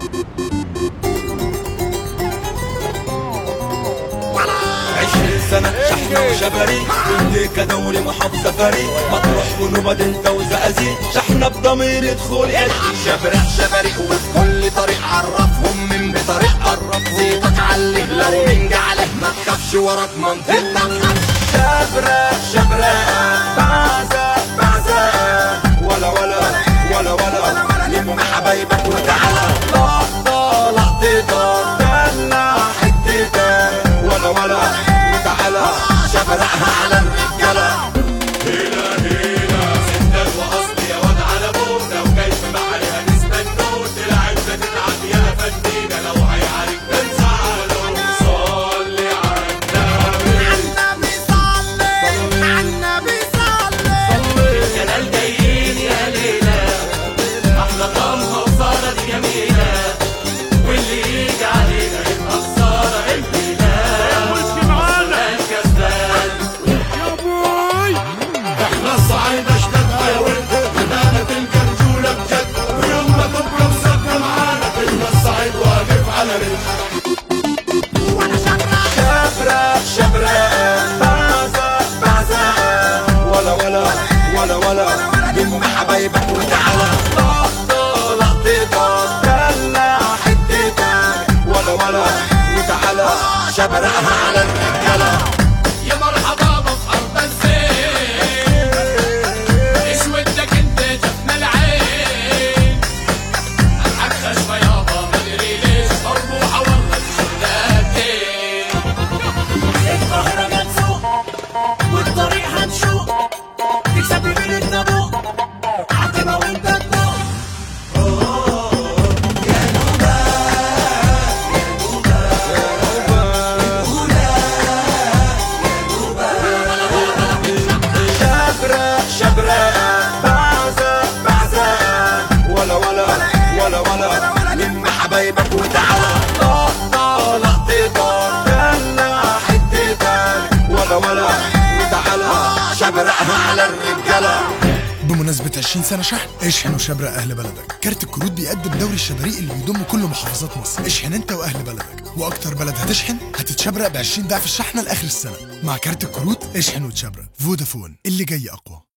عشرين سنة شحنة وشبري كل دوري محافظة فريق مطروح ونوبة انت وزقازيق شحنة بضمير يدخل يدي شبرق شبرق وفي كل طريق عرفهم من بطريق قرب صيتك عليه لو من جعله ما تخافش وراك منطقتك شبرة شبرة بعزة بعزة ولا ولا ولا ولا لم حبايبك وتعالى لقطة لقطتك دلع حتتك ولا ولا وتعالى شبرقها على الرجاله شبرة شبرة بعزة بعزة ولا ولا ولا ولا لم حبايبك وتعالى لقطة لقطتك دلع حتتك ولا ولا وتعالى شبرقها على الرجاله يا مرحبا بأرض الزين اسودك انت جفنا العين الحق خشبة يابا مدري ليش مربوحة والله الشغلاتين المهرجان سوق والطريق هنشوق تكسب من النبوق عتبة وانت تدوق شبرة شبرة بعزة بعزة ولا ولا ولا ولا لم حبايبك وتعالى لقطة لقطتك دلع حتتك ولا ولا وتعالى شبرقها على الرجاله بمناسبة 20 سنة شحن اشحن وشبرق أهل بلدك كارت الكروت بيقدم دوري الشبريق اللي بيضم كل محافظات مصر اشحن انت وأهل بلدك وأكتر بلد هتشحن هتتشبرق ب 20 ضعف الشحنة لآخر السنة مع كارت الكروت اشحن وتشبرق فودافون اللي جاي أقوى